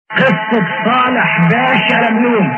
قصة صالح باشا لملوم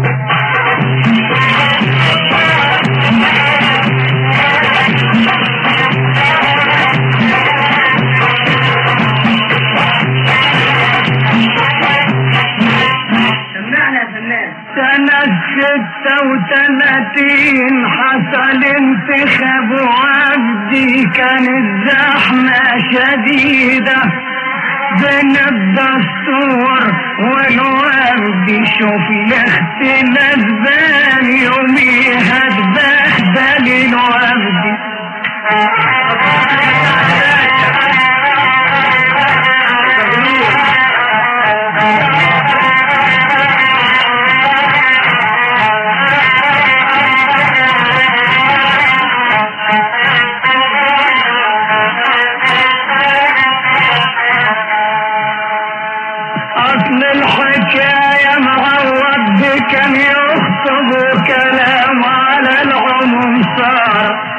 سمعنا يا فنان سنة ستة وتلاتين حصل انتخاب وعبدي كانت زحمة شديدة بين الدستور والورد شوف يا اختي الاسبان يوميها تبهدل الورد اصل الحكاية معوض كان يخطب كلام على العموم صار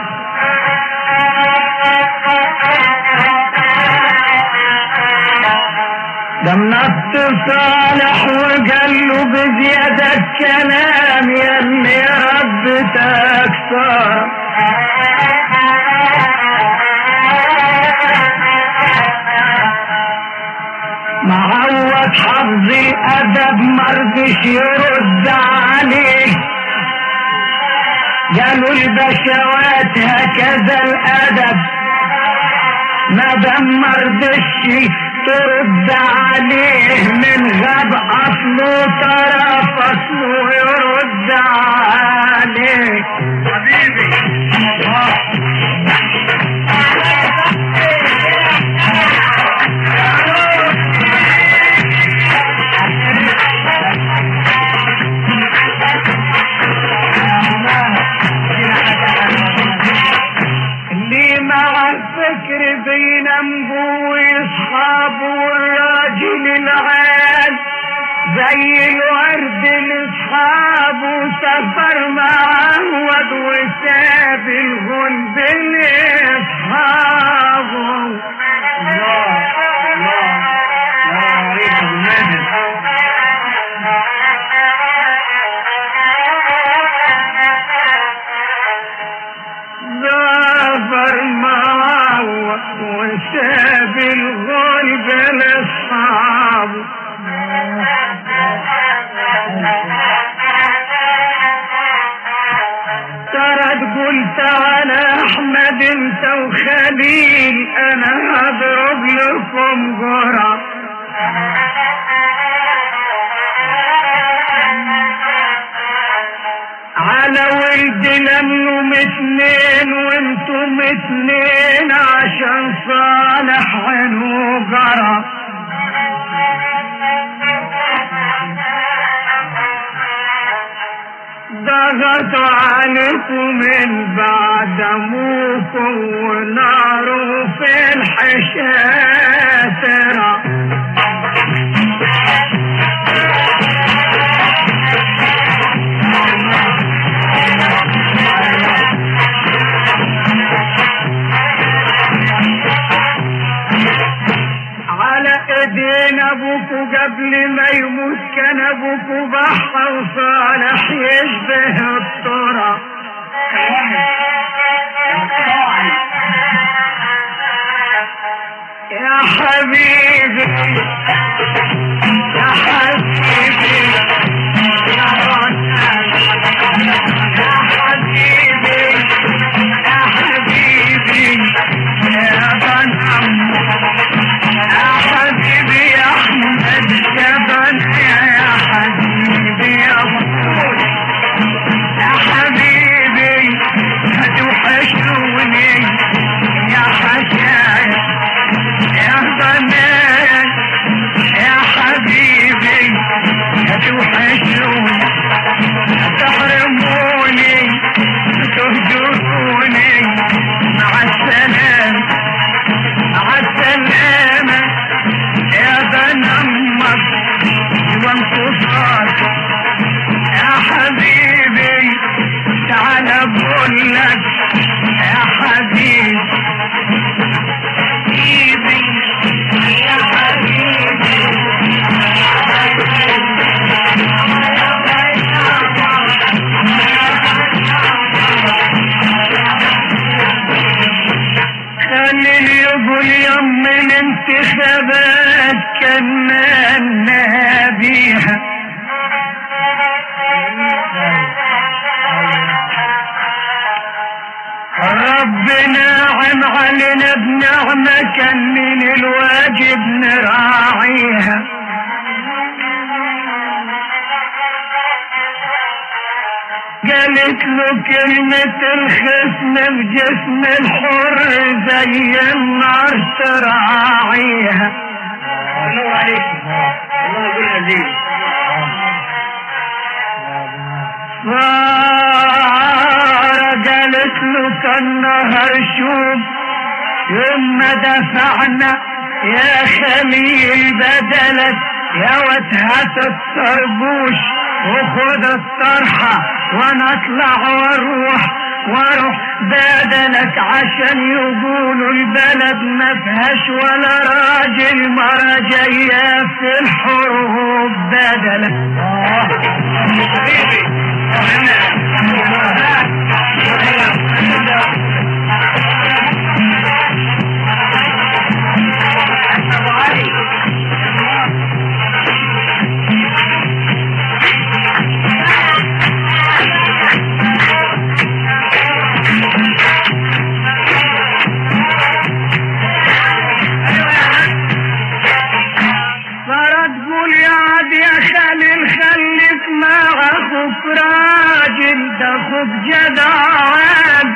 دمت صالح وقال له بزيادة كلام يا اللي ربتك صار معوض حظي ادب مرضش يرد عليه قالوا البشوات هكذا الادب ما دام مرضش ترد عليه من غاب اصله طرف اصله يرد عليه حبيبي اللي مع الفكر بينام جوه اصحابه والراجل العال زي الورد لاصحابه سفر معود وساب الغلب لاصحابه الله الله الله عليك النبي ظفر معوض وساب الغلب لاصحابه ترى قلت على احمد انت وخليل انا هضرب لكم جرعه على ولد لمنهم اتنين وانتم اتنين عشان صالح عينه جرى ضغطوا عليكم من بعد موكم وناروا في الحشاترة على ايدين ابوكو قبل ما يموت كان ابوكو بحة وصالح يشبه الطرى يا حبيبي يا حبيبي يا رجل يا حبيبي يا حبيبي يا غنم يا حبيبي يا احمد جبل يا حبيبي يا مقبول يا حبيبي هتوحشوني يا حشايا يا ضنان يا حبيبي تهنى بيها ربنا نعم علينا بنعمة كان من الواجب نراعيها قالت له كلمة الخصم بجسم الحر زي النار تراعيها الله عليكم الله يقول عزيز صار قالت له كالنهر شوف يوم ما دفعنا يا خليل بدلت يا وتهات الطربوش وخد الطرحة وانا اطلع واروح واروح بدلك عشان يقولوا البلد ما فيهاش ولا راجل مرة جاية في الحروب بدلك حبيبي أبو علي صارت تقول يا عاد يا خليل خليك مع اخوك راجل ده اخوك جدعان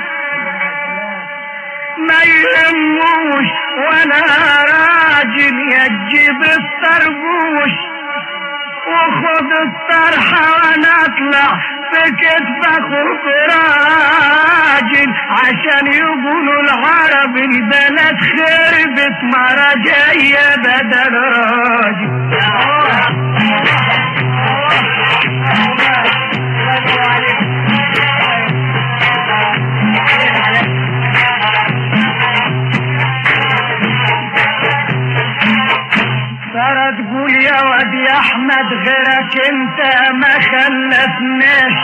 ما يهموش ولا راجل يجيب الطربوش وخد الطرحة وانا اطلع في كتف اخوك راجل عشان يقولوا العرب البلد خربت مرة جاية بدل راجل صارت تقول يا واد يا احمد غيرك انت ما خلفناش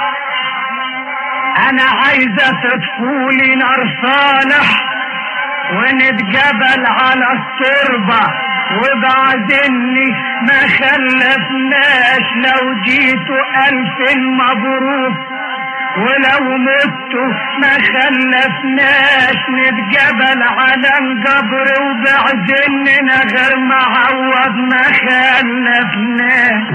انا عايزة تطفولي نار صالح ونتجبل على التربة وبعدني ما خلفناش لو جيتوا الف مبروك ولو متوا ما خلفناش نتجبل على القبر وبعدننا غير معوض ما خلفناش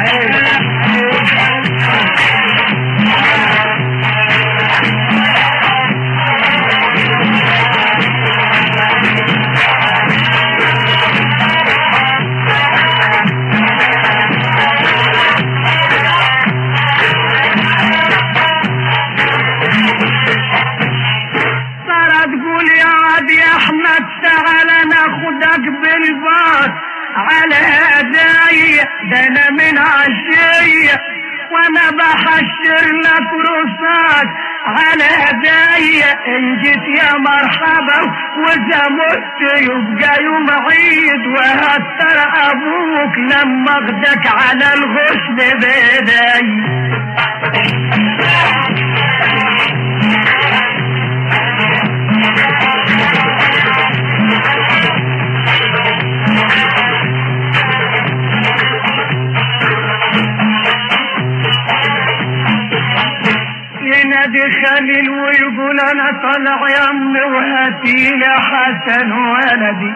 صار تقول يا عاد يا احمد تعال ناخدك بالباص على هدايا ده انا من عشية وانا بحشر لك رصاص على هدايا ان جيت يا مرحبا واذا مت يبقى يوم عيد وهتر ابوك لما اخدك على الغسل بداي ينادي خليل ويقول انا طلع يا امي وهاتي لي حسن ولدي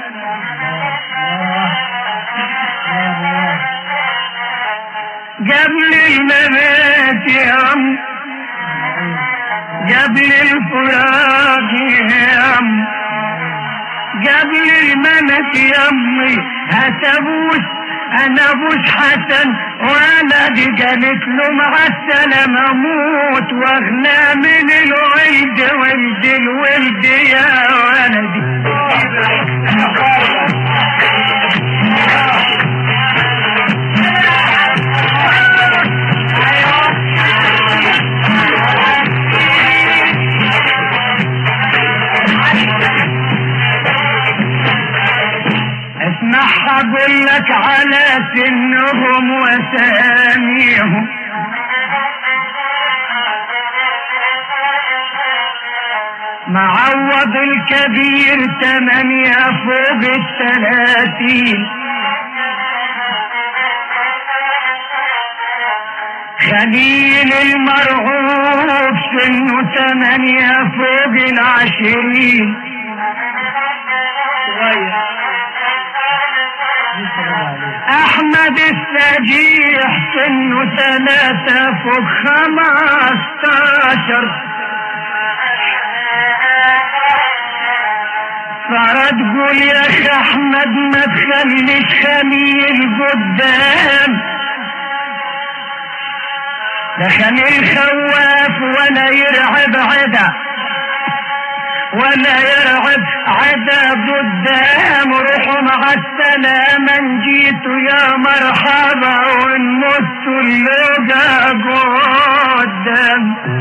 قبل الممات يا ام قبل الفراق يا ام قبل الممات يا امي هتبوس انا ابوس حسن ولدي قالت له مع السلامة اموت واغنى من الولد ولد الولد يا ولدي اسمعها اقول لك على سنهم وساميهم معوض الكبير تمانية فوق الثلاثين خليل المرعوب سنه ثمانية فوق العشرين صغير لسه بقى عليه احمد السجيح سنه ثلاثة فوق خمستاشر فرد قول يا اخي احمد ما تخليش خليل قدام ده خليل خواف ولا يرعب عدا ولا يرعب عدا قدام روحوا مع السلامة إن جيتوا يا مرحبا وإن متوا اللقا قدام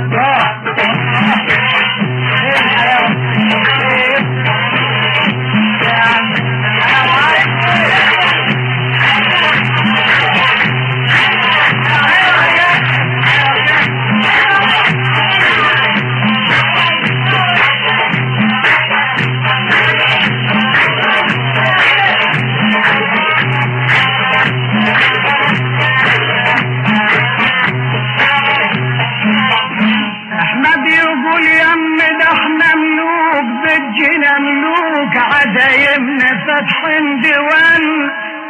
ايه الحلاوه ايه يا عم حرام عليك احمد يقول يم ده احنا ملوك بجنا ملوك عزايمنا فاتحين ديوان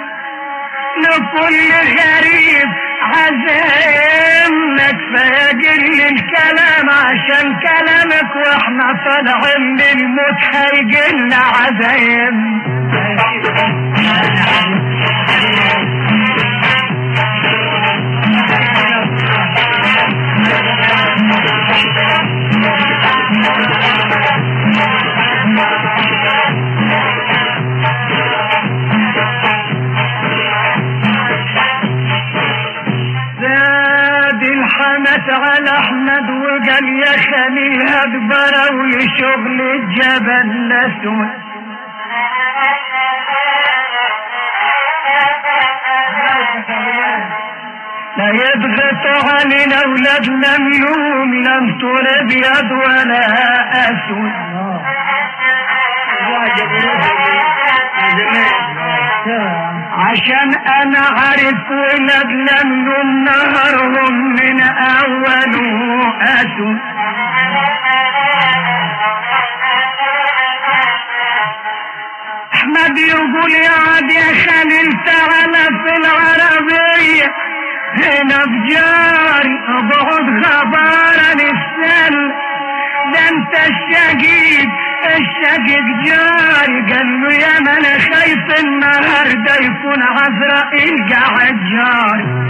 لكل غريب عزايمنا كفايه جل الكلام عشان كلامك واحنا طالعين للموت هيجيلنا عزايم زاد الحمس على احمد وقال يا خليل هدبره ولشغل الجبل الاسود لا يضغط علينا اولادنا ملوم لم تر ابيض ولا اسود واحد يقولوها من زمان عشان انا عارف ولاد لملوم نهرهم من اوله اسود احمد يقول يا عاد يا خليل تعالى في العربية هنا في جاري اقعد خبارا السل ده انت الشقيق الشقيق جاري قال له يا ما انا خايف النهارده يكون عزرائيل قاعد جاري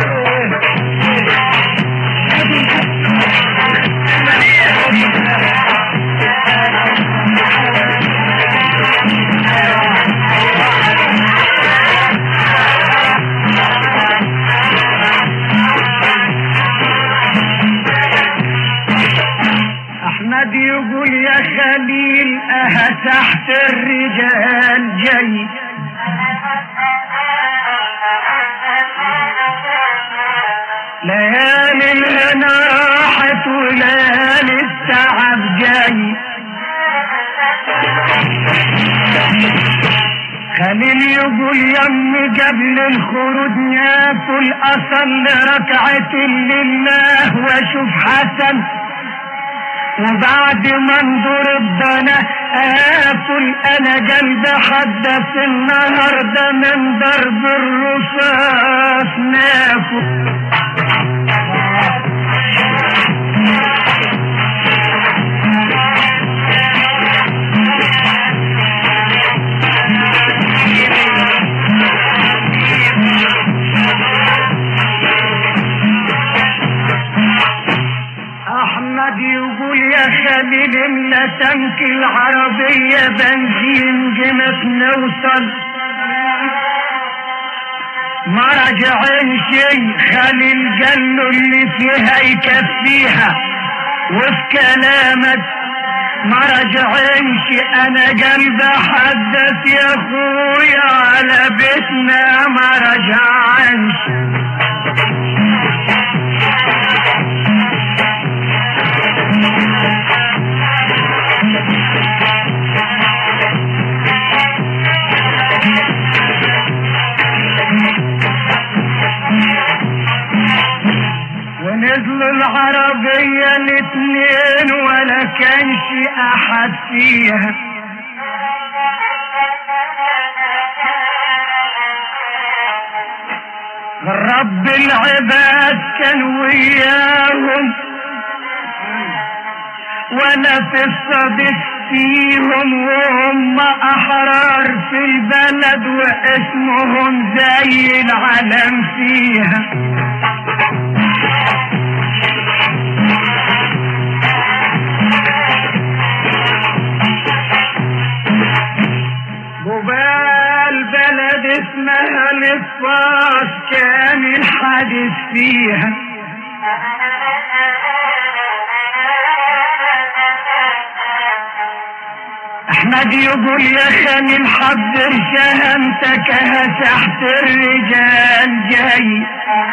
احمد يقول يا خليل اه تحت الرجال جاي ليالي الهنا راحت وليالي التعب جاي خليل يقول يم قبل الخروج ناكل اصلي ركعة لله واشوف حسن وبعد ما انظر الضنا اكل انا قلبي حدث النهارده من ضرب الرصاص ناكل احمد يقول يا خليل لا تنك العربية بنزين جمت نوصل ما رجعين شي خليل قال له اللي فيها يكفيها وفي كلامك ما رجعينش انا قلبي حدث يا اخويا على بيتنا ما رجعينش نزلوا العربية الاتنين ولا كانش احد فيها رب العباد كان وياهم وانا في الصديق فيهم وهم احرار في البلد واسمهم زي العلم فيها جبال بلد اسمها الفاس كان الحادث فيها احمد يقول يا خاني محضر شهمتك تحت الرجال جاي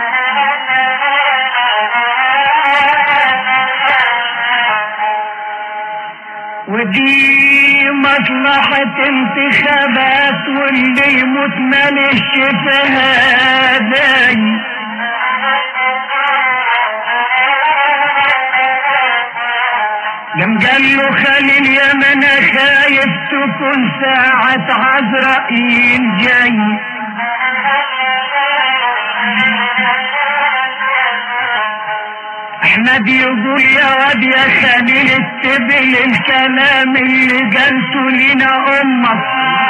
ودي مصلحة انتخابات واللي يموت مالش فيها داي قام قال له خليل يا من خايف تكون ساعة عزرائيل جاي احمد يقول يا واد يا خليل اتبل الكلام اللي قلته لنا امك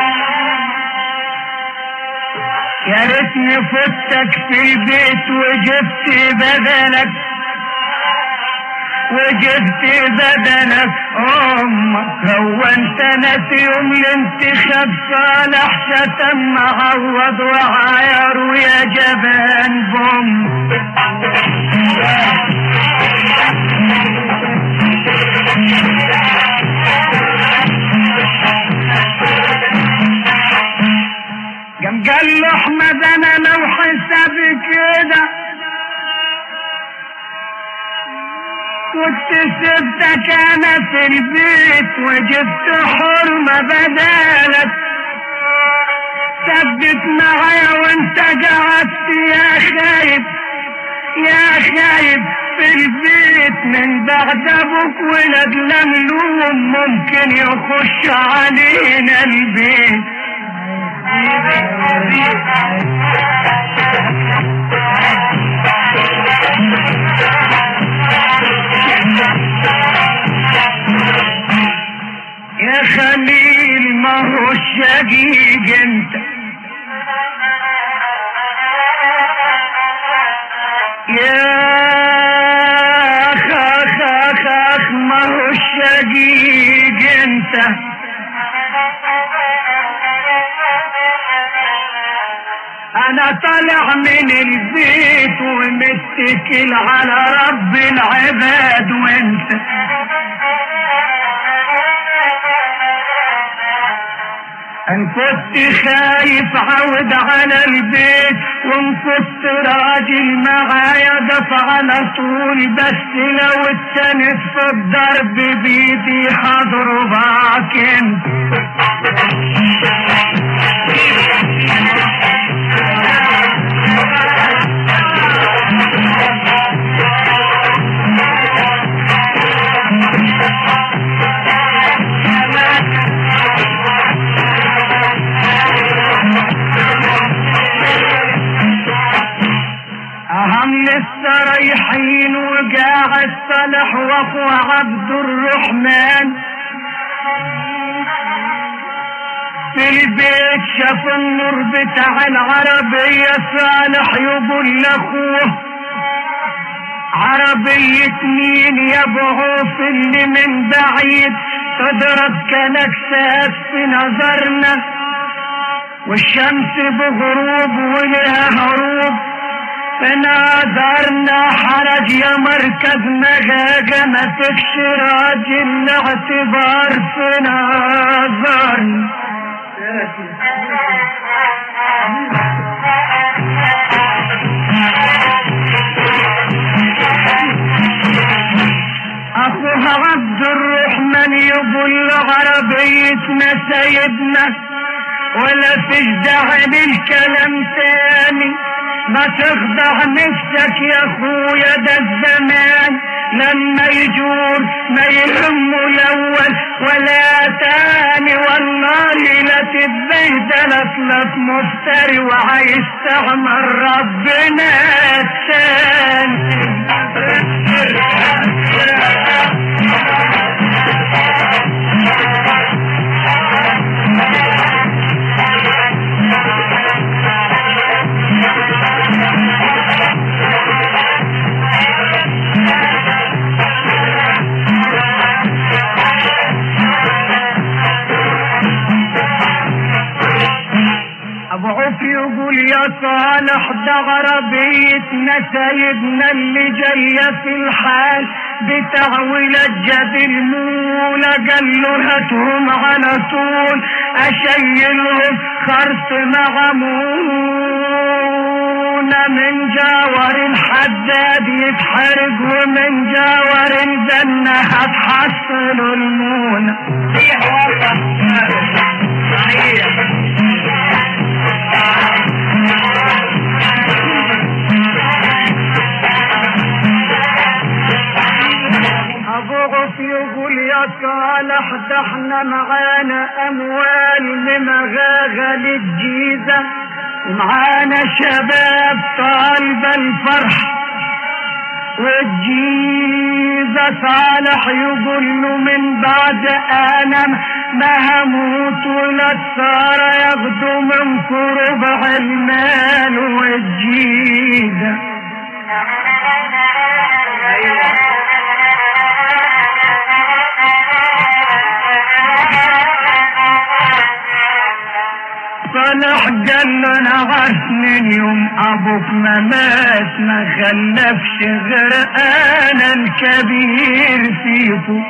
يا ريتني فتك في البيت وجبت بدلك وجبت بدلك امك هو انت ناسي يوم الانتخاب صالح شتم معوض وعاير يا جبان بوم قام قال له احمد انا لو حسابي كده كنت سبتك انا في البيت وجبت حرمة بدالك ثبت معايا وانت قعدت يا خايب يا خايب في البيت من بعد ابوك ولد لملوم ممكن يخش علينا البيت يا خليل ما هو الشقيق انت يا اخ اخ اخ اخ ما هو الشقيق انت انا طالع من البيت ومتكل على رب العباد وانت ان كنت خايف عود على البيت وان كنت راجل معايا دفع على طول بس لو اتنت في الضرب بيدي هضربك انت أهم لسه رايحين وقاعد صالح واخو عبد الرحمن في البيت شاف النور بتاع العربية صالح يقول لاخوه عربية مين يا بعوف اللي من بعيد تضرب كنكسات في نظرنا والشمس بغروب ولها هروب فنادرنا حرج يا مركز مجاجة ما فيكش راجل الاعتبار في نظرنا اخوها عبد الرحمن يقول له عربيتنا سيدنا ولا فيش داعي للكلام تاني ما تخضع نفسك يا اخويا ده الزمان لما يجور ما يهمه الاول ولا تاني والله لا تتبهدل اصلك مفتري وعايز تعمل ربنا الثاني ابو عوف يقول يا صالح ده غربيتنا سايبنا اللي جايه في الحال بتعويل الجد المولى قال له هاتهم على طول اشيلهم خرط مغمونة من جاور الحداد يتحرق ومن جاور الجنة هتحصل المونة صحيح والله صحيح ابو غف يقول يا صالح ده احنا معانا اموال لمغاغة للجيزة ومعانا شباب طالبة الفرح والجيزة صالح يقول له من بعد انا ما هموت ولا سارة ياخدوا منكم ربع المال والجيزة صالح قال له انا عارف من يوم ابوك ما مات ما خلفش غير انا الكبير فيكم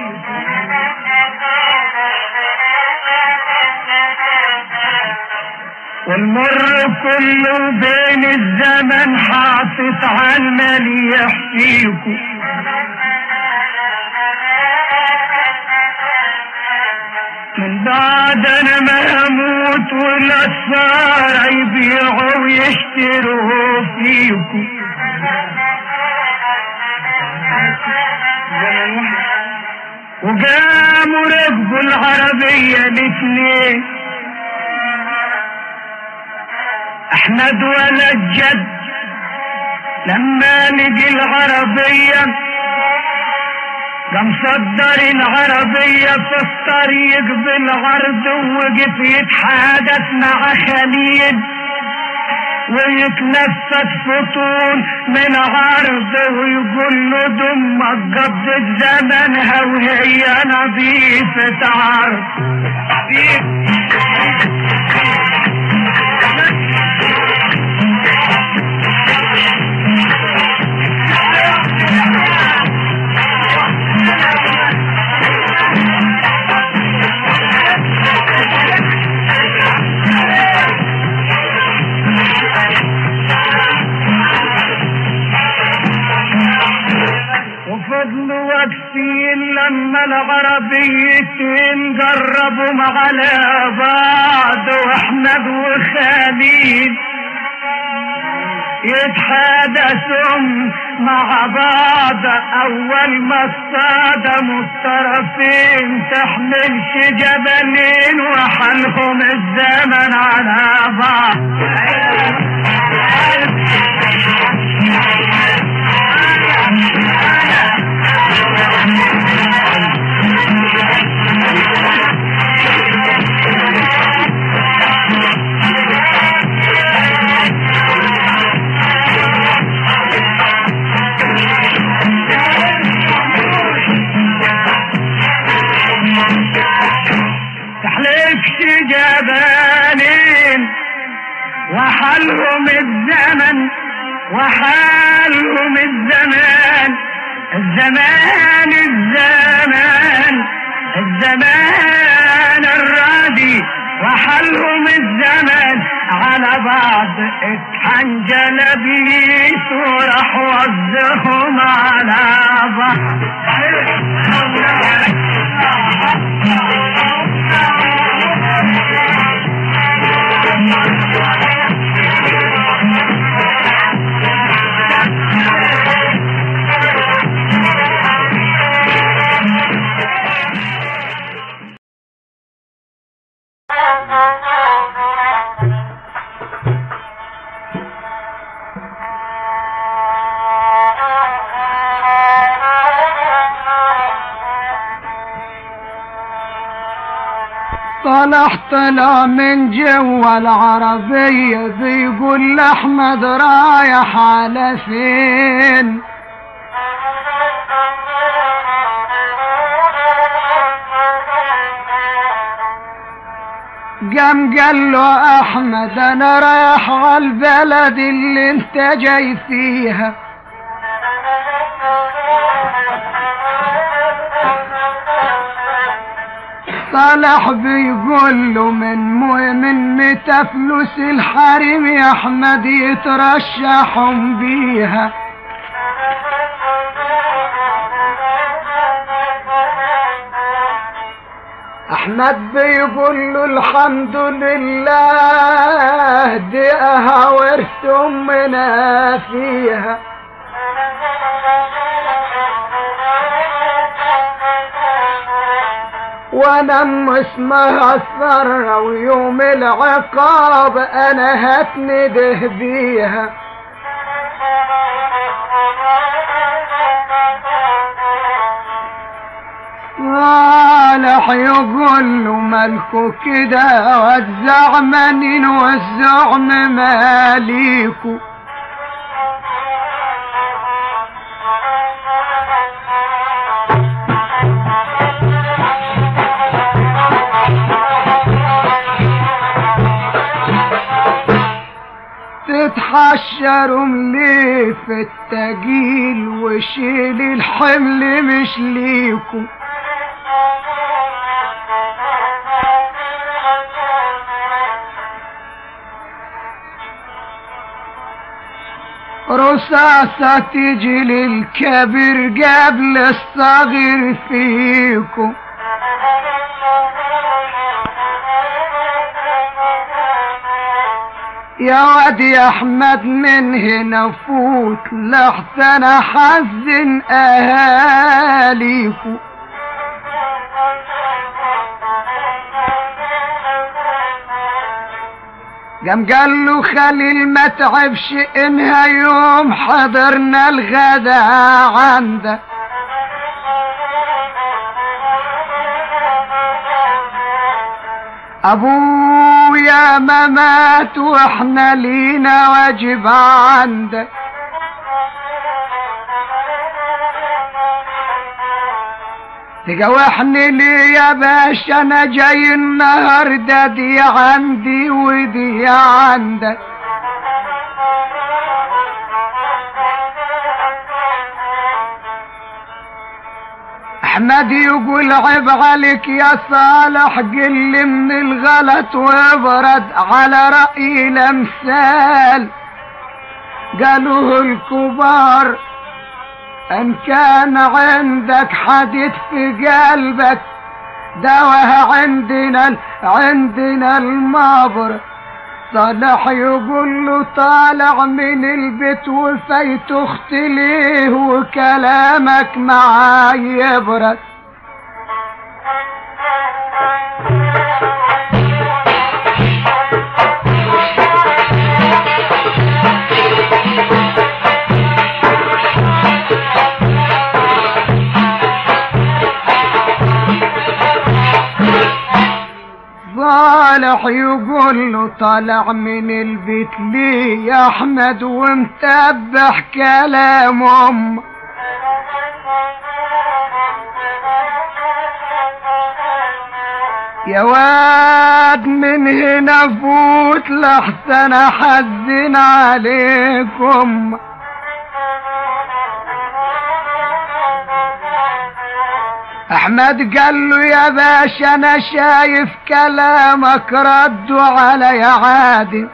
والمر كله بين الزمن حاطط على المليح فيكم من بعد انا ما اموت والاسفار يبيعوا ويشتروا فيكم وقاموا ركبوا العربية الاثنين احمد ولد جد لما لقي العربية قام صدر العربية في الطريق بالعرض ووقف يتحادث مع خليل ويتنفس فطون من عرض ويقول له دمك قبض زمنها وهي نظيفة عرض وفضلوا واقفين لما العربيتين قربوا على بعض واحمد وخليل يتحادثوا مع بعض اول ما اصطدموا الطرفين تحملش جبلين وحلهم الزمن على بعض تحلفش جبالين وحلهم الزمن وحالهم الزمان الزمان الزمان الزمان الرادي وحلهم الزمان على بعض اتحنجل بيت وراح وزهم على بعض صالح طلع من جوا العربية بيقول لأحمد رايح على فين قام قال له احمد انا رايح على البلد اللي انت جاي فيها صالح بيقول له من مو من متى فلوس الحريم يا احمد يترشحهم بيها احمد بيقول له الحمد لله دي ورث امنا فيها وانا اسمها الثرى ويوم العقاب انا هتنده بيها صالح يقول له مالكو كده والزعمن والزعم ماليكو تتحشروا ليه في التجيل وشيل الحمل مش ليكم رصاصة تجي للكبير قبل الصغير فيكم يا واد يا احمد من هنا فوت لحسن احزن اهاليكم قام قال له خليل ما تعبش انها يوم حضرنا الغدا عندك ابويا ما مات واحنا لينا واجب عندك تجوحني ليه يا باشا انا جاي النهارده دي عندي ودي عندك احمد يقول عيب عليك يا صالح قل من الغلط وابرد على رأي الامثال قالوه الكبار ان كان عندك حديث في قلبك دواها عندنا عندنا المبر صالح يقول له طالع من البيت وفيت اختي ليه وكلامك معاي يبرد صالح يقول له طالع من البيت ليه يا احمد ومتبح كلام امك يا واد من هنا فوت لحسن احزن عليكم احمد قال له يا باشا انا شايف كلامك ردوا علي عادي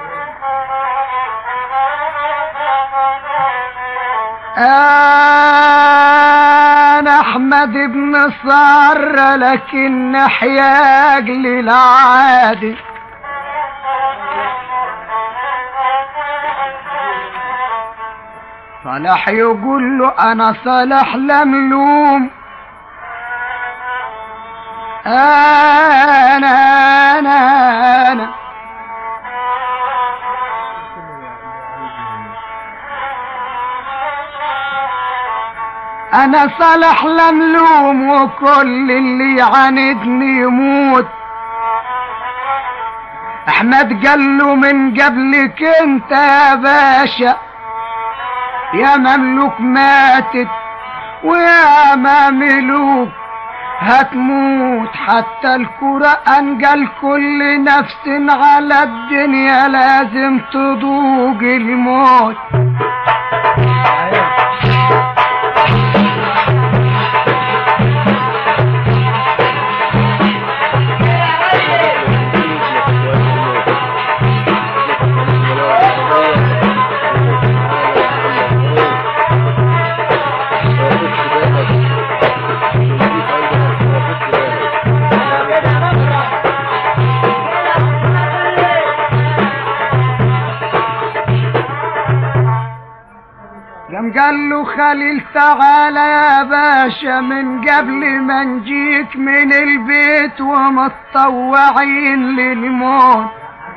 انا احمد بن صار لكن حياق للعادي صالح يقول له انا صالح لملوم انا انا انا انا صالح لملوم وكل اللي يعاندني يموت احمد قال له من قبلك انت يا باشا يا مملوك ماتت ويا ما ملوك هتموت حتى القرآن قال كل نفس على الدنيا لازم تذوق الموت قام قال له خليل تعالى يا باشا من قبل ما نجيك من البيت ومتطوعين للموت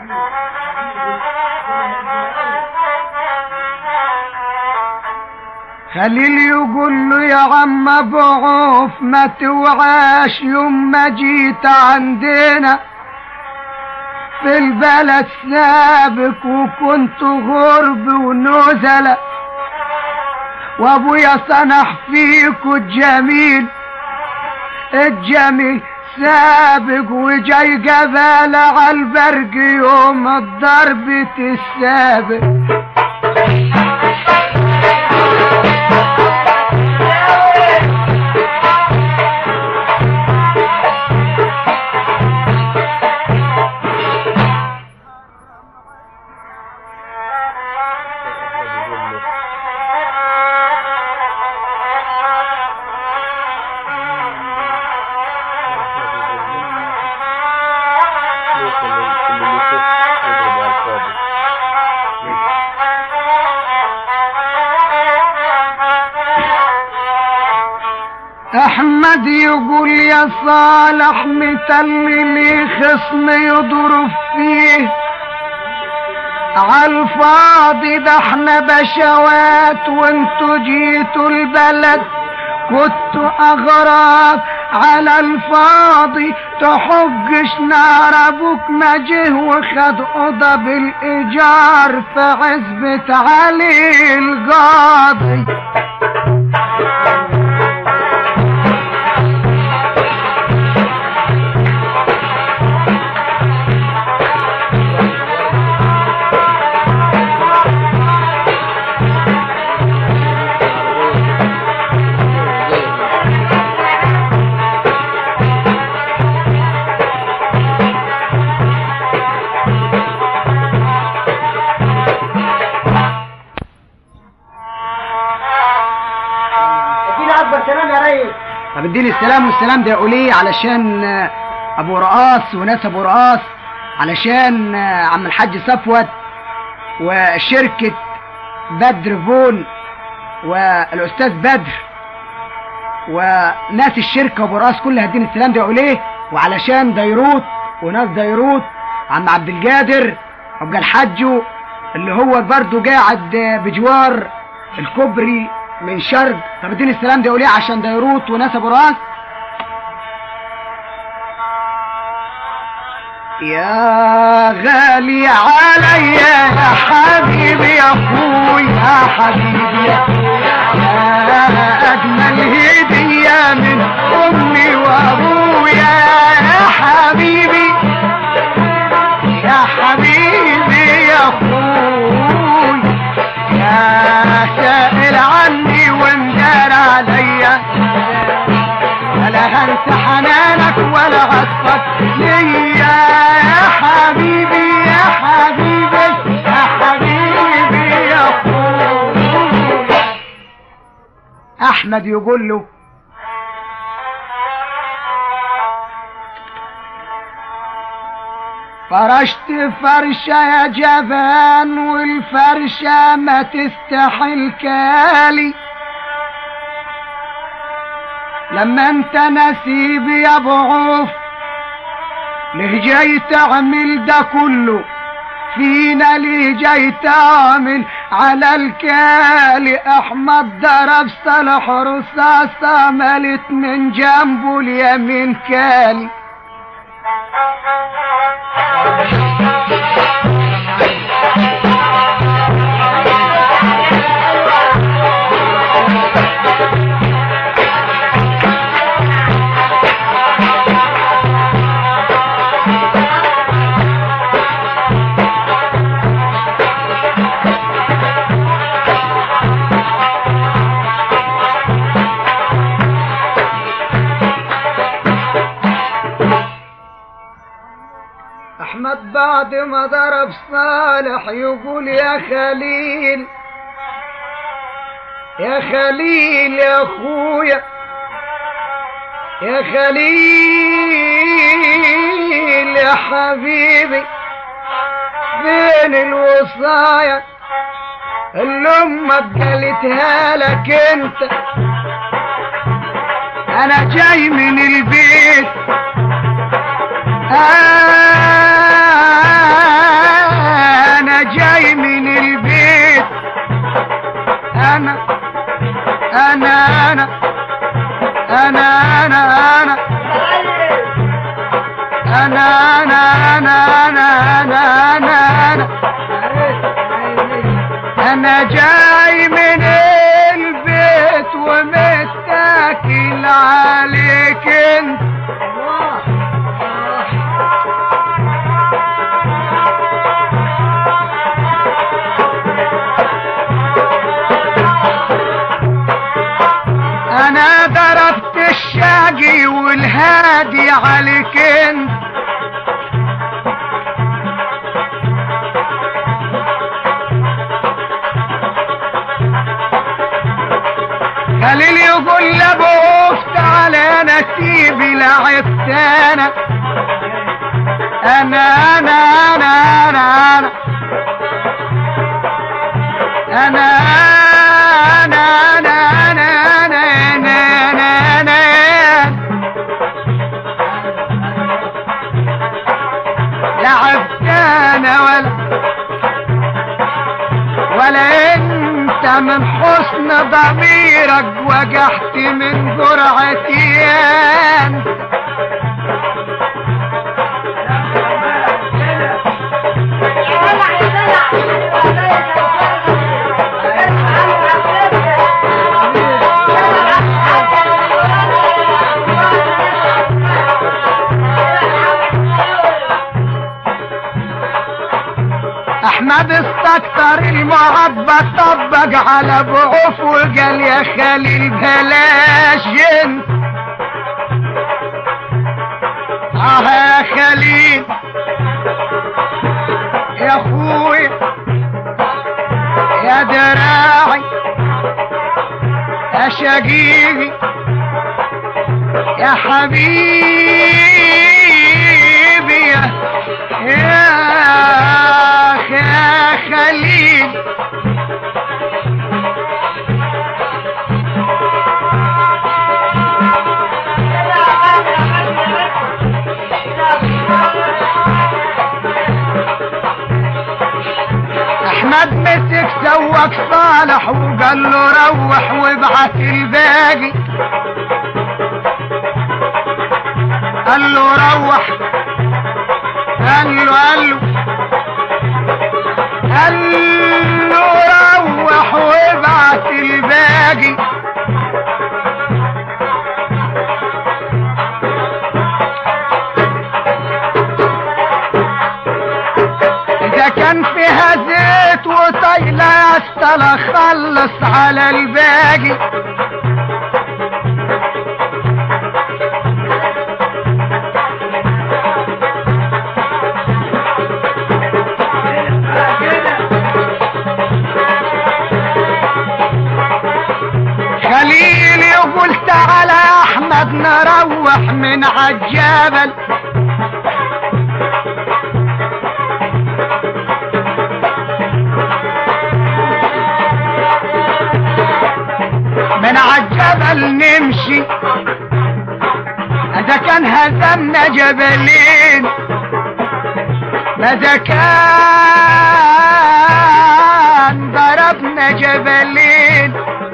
خليل يقول له يا عم ابو عوف ما توعاش يوم ما جيت عندنا في البلد سابك وكنت غرب ونزلة وابويا صنح فيك الجميل الجميل سابق وجاي قبال على البرق يوم الضربة السابق احمد يقول يا صالح متلي خصم يضرب فيه عالفاضي ده احنا بشوات وانتوا جيتوا البلد كنتوا اغراب على الفاضي تحجش نار ابوك ما جه وخد اوضه بالايجار في عزبة علي القاضي ادينا اكبر سلام يا ريس طب اديني السلام والسلام ده يقول ايه علشان آه، ابو رقاص وناس ابو رقاص علشان آه، عم الحاج صفوت وشركة بدر فون والاستاذ بدر وناس الشركة وابو رقاص كلها اديني السلام ده يقول ايه وعلشان ديروت وناس ديروت عم عبد القادر وابقى الحاج اللي هو برضه قاعد آه، بجوار الكوبري من شرق طب اديني السلام ده يقول ايه عشان ديروت وناس ابو راس يا غالي عليا يا حبيبي يا اخوي يا حبيبي يا يا اجمل هديه من امي وابويا يا حبيبي يا حبيبي يا اخوي يا سائل عني ومدار عليا ولا هنسى حنانك ولا عطفك ليا يا حبيبي يا حبيبي يا حبيبي يا اخوي احمد يقول له فرشت فرشة يا جبان والفرشة ما تستحل كالي لما انت نسيب يا ابو عوف ليه جاي تعمل ده كله فينا ليه جاي تعمل على الكالي احمد ضرب صالح رصاصة ملت من جنبه اليمين كالي احمد بعد ما ضرب صالح يقول يا خليل يا خليل يا اخويا يا خليل يا حبيبي فين الوصايا اللي امك قالتها لك انت انا جاي من البيت انا جاي من البيت انا انا انا انا انا انا انا انا انا انا انا انا انا انا جاي من البيت ومتاكل عليك انت انا ضربت الشاقي والهادي عليك انت خليل يقول لابو وقفت على نسيبي لعبت انا انا انا انا انا انا انا انا انا انا انا انا انا انا لعبت انا ولا ولا انت من حسن ضميرك وجحت من جرعتي انت احمد استكتر المعبى طبق على ضعوف وقال يا خليل بلاش انت اه يا خليل يا اخوي يا دراعي يا شقيقي يا حبيبي يا يا يا خليل احمد مسك سوق صالح وقال له روح وابعت الباقي قال له روح قال له قال له قال له روح وابعت الباقي اذا كان فيها زيت وطيلة يا اسطى خلص على الباقي خليل يقول تعالى يا احمد نروح من عالجبل من عالجبل نمشي اذا كان هزمنا جبلين ماذا كان ضربنا جبلين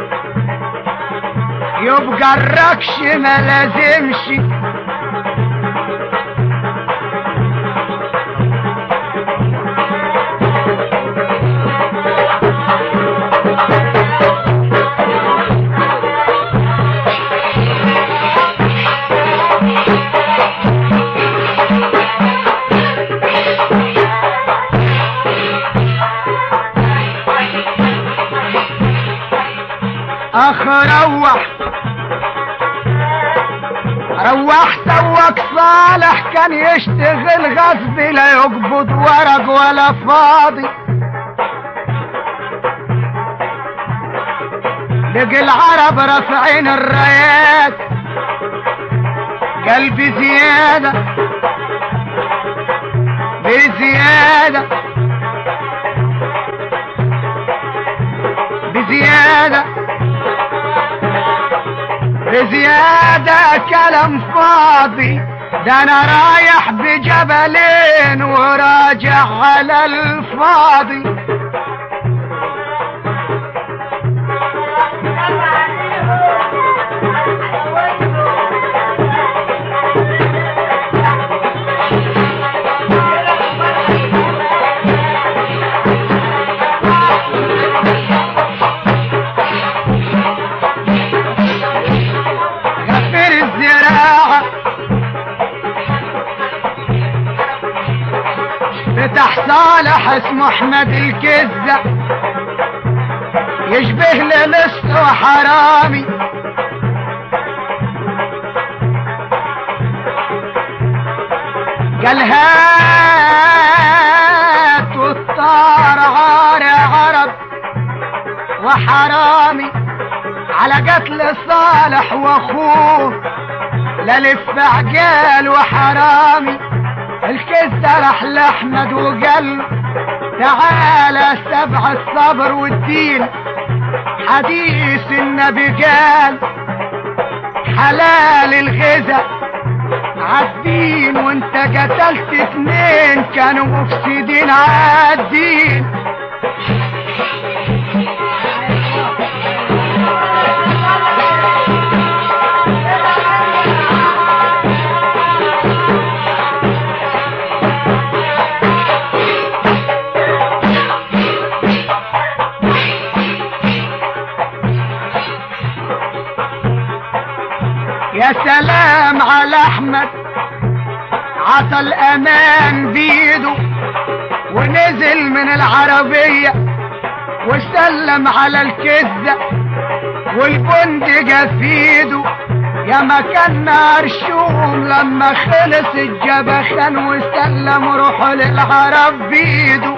يبقى الركش ما لازمش اخ روح روح سواك صالح كان يشتغل غصب لا يقبض ورق ولا فاضي لقي العرب رافعين الرايات قلبي زيادة بزيادة بزيادة بزيادة كلام فاضي ده انا رايح بجبلين وراجع على الفاضي غفر الزراعة فتح صالح اسمه احمد الكزة يشبه للص وحرامي قال هات والطار عار عرب وحرامي على قتل صالح واخوه لا لف عجال وحرامي الكزة راح لاحمد وقال له تعالى سبع الصبر والدين حديث النبي قال حلال الغذاء عالدين وانت قتلت اتنين كانوا مفسدين عالدين يا سلام على احمد عطى الامان بيده ونزل من العربية وسلم على الكزة والبندقة في ايده يا مكان مرشوم لما خلص الجبخان وسلم روحه للعرب بيده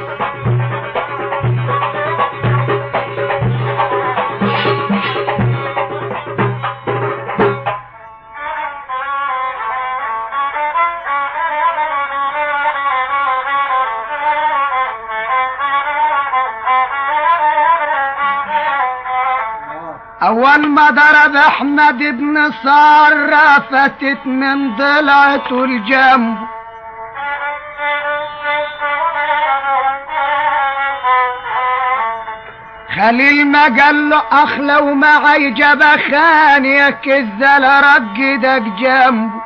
اول ما ضرب احمد بن صار فتت من ضلعته الجنب خليل ما قال له اخ لو معي جبخان يا كزة لرقدك جنبه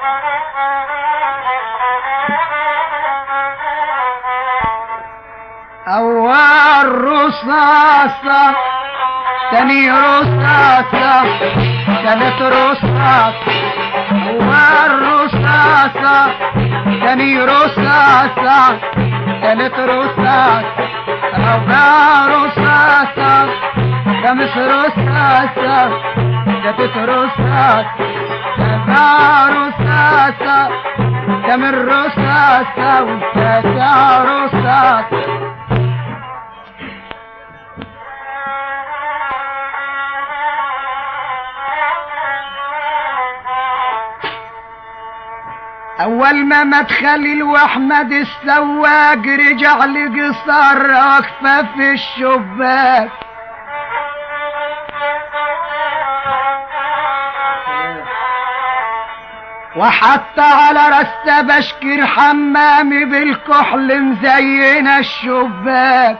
اول رصاصة تاني رصاصة تالت رصاصة اول رصاصة تاني رصاصة تالت رصاصة رابع رصاصة خامس رصاصة سادس رصاصة سبع رصاصة تامن رصاصة وتاسع رصاصة اول ما مدخل واحمد السواق رجع لقصار واقفه في الشباك وحتى على راسه بشكر حمامي بالكحل مزين الشباك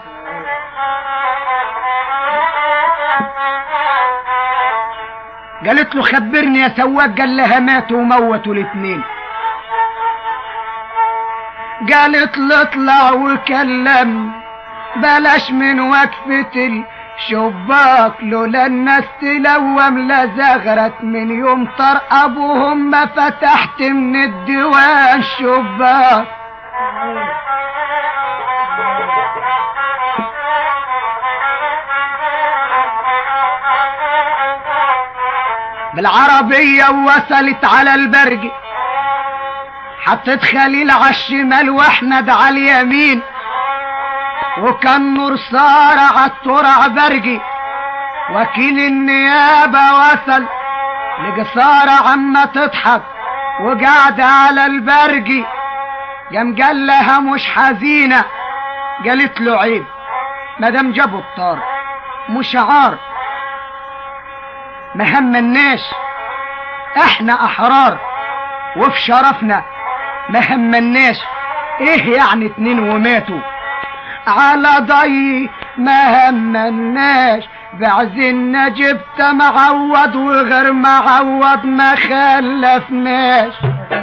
قالت له خبرني يا سواق قال لها ماتوا وموتوا الاتنين قالت له اطلع وكلم بلاش من وقفة الشباك لولا الناس تلوم لزغرت من يوم طر ابوهم ما فتحت من الديوان شباك بالعربية ووصلت على البرج حطت خليل على الشمال واحمد على اليمين وكان نور سارة على الترع برجي وكيل النيابة وصل لقى سارة عما تضحك وقاعدة على البرجي قام قال لها مش حزينة قالت له عيب مادام جابوا الطار مش عار ما همناش احنا احرار وفي شرفنا ما همناش ايه يعني اتنين وماتوا على ضي ما همناش بعزنا جبت معوض وغير معوض ما خلفناش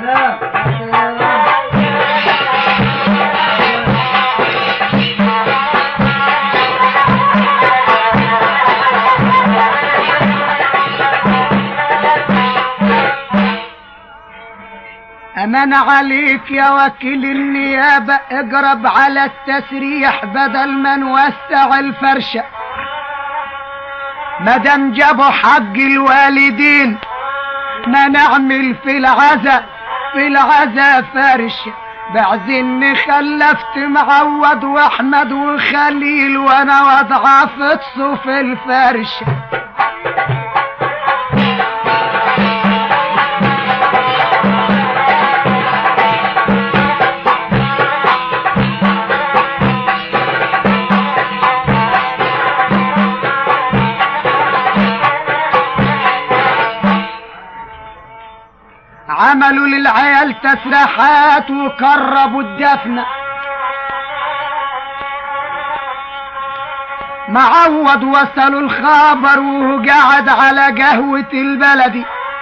أمان عليك يا وكيل النيابة اقرب على التسريح بدل ما نوسع الفرشة مادام جابوا حق الوالدين ما نعمل في العزا في العزا فرشة بعزن خلفت معوض واحمد وخليل وانا وضعه في صوف الفرشه عملوا للعيال تسريحات وكربوا الدفنة معوض وصلوا الخبر وهو قاعد على قهوة البلدي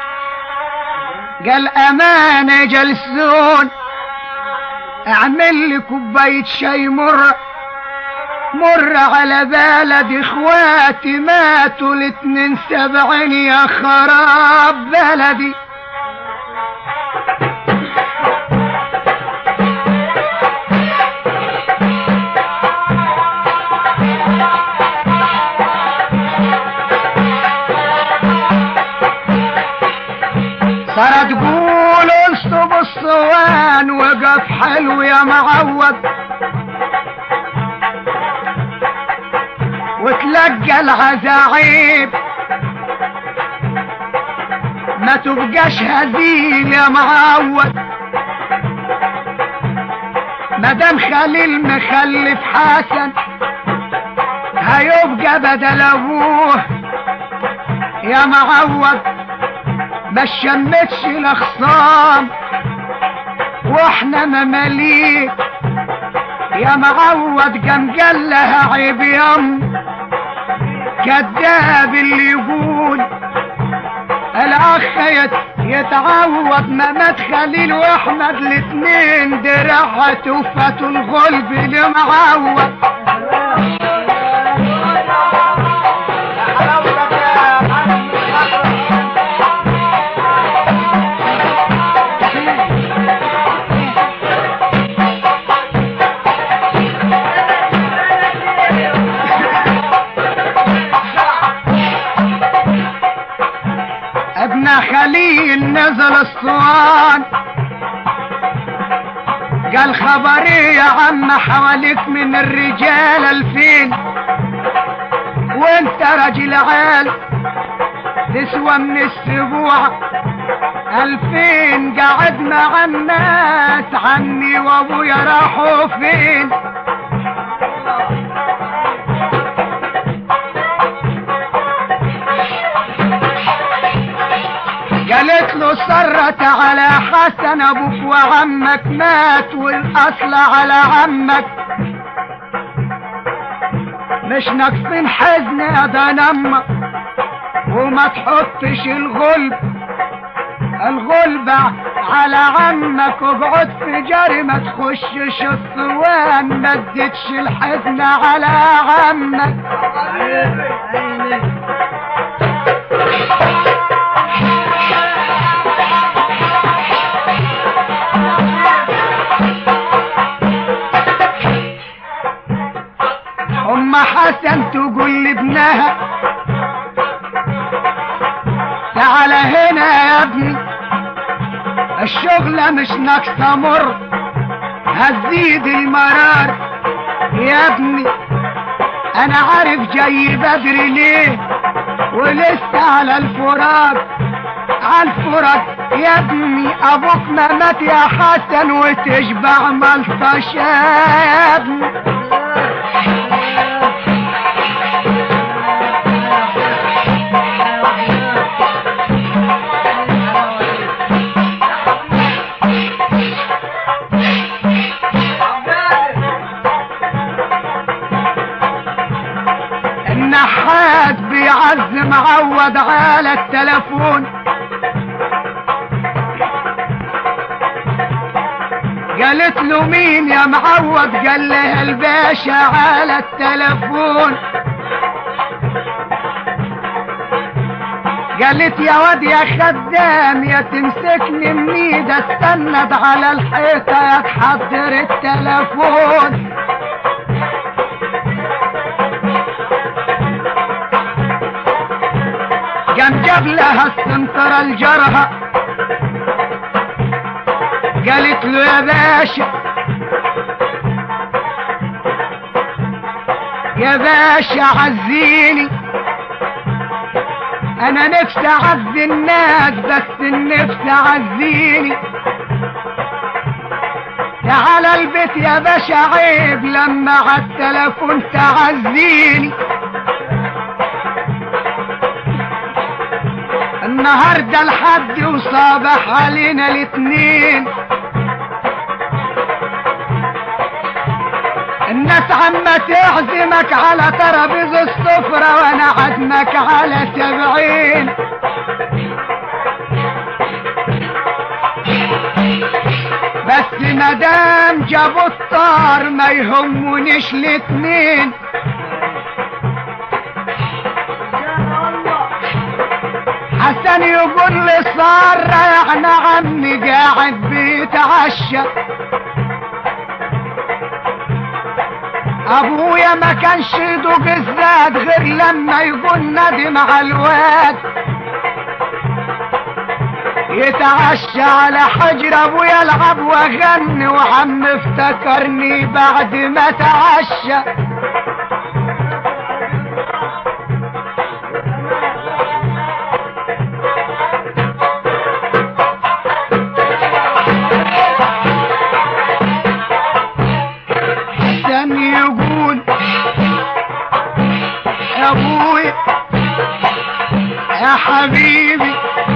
قال أمانة جلسون اعمل لي كوباية شاي مر مر على بلد اخواتي ماتوا الاتنين سبعين يا خراب بلدي ترى تقول انصب الصوان وقف حلو يا معود وتلقى العزاعيب ما تبقاش هزيل يا معود مدام خليل مخلف حسن هيبقى بدل ابوه يا معود ما شمتش الاخصام واحنا مماليك يا معود قام قال لها عيب يم كذاب اللي يقول الاخ يت- يتعوض ما مات خليل واحمد الاتنين درعت وفاتوا الغلب لمعوض ابن خليل نزل الصوان قال خبري يا عم حواليك من الرجال الفين وانت راجل عال تسوى من السبوع الفين قاعد مع الناس عني وابويا راحوا فين قالت له سرت على حسن ابوك وعمك مات والاصل على عمك مش ناقصين حزن يا ده نمك وما تحطش الغلب الغلب على عمك واقعد في جري ما تخشش الصوان ما تزيدش الحزن على عمك ام حسن تقول لابنها تعالى هنا يا ابني الشغلة مش ناقصة مر هتزيد المرار يا ابني انا عارف جاي بدري ليه ولسه على الفراق على الفراق يا ابني ابوك ما مات يا حسن وتشبع ملطشة يا ابني النحاس بيعز معود على التلفون قالت له مين يا معود قال لها الباشا على التلفون قالت يا واد يا خدام يا تمسكني من ايد استند على الحيطه يا تحضر التلفون قام جاب لها السنترة الجرهة قالت له يا باشا يا باشا عزيني انا نفسي اعزي الناس بس النفس عزيني تعال البيت يا باشا عيب لما عالتلفون تعزيني النهاردة الحد وصابح علينا الاتنين الناس عما تعزمك على ترابيز السفرة وانا عزمك على سبعين بس مدام جابوا الطار ما يهمونيش الاتنين حسن يقول لي صار ريحنا عمي قاعد بيتعشى ابويا ما كانش يدوق الزاد غير لما يكون نادي مع الواد يتعشى على حجر ابويا العب واغني وعم افتكرني بعد ما تعشى حسن يقول يا ابوي يا حبيبي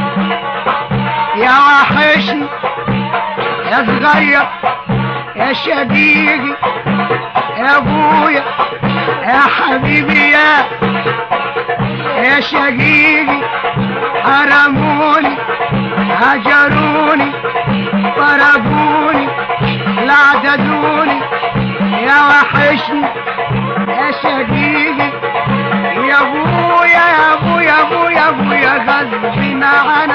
يا وحشني يا صغير يا شقيقي يا ابويا يا حبيبي يا يا شقيقي حرموني هجروني ضربوني لعددوني يا وحشني يا شقيقي يا ابويا يا ابويا يا ابويا يا ابويا غصبنا عن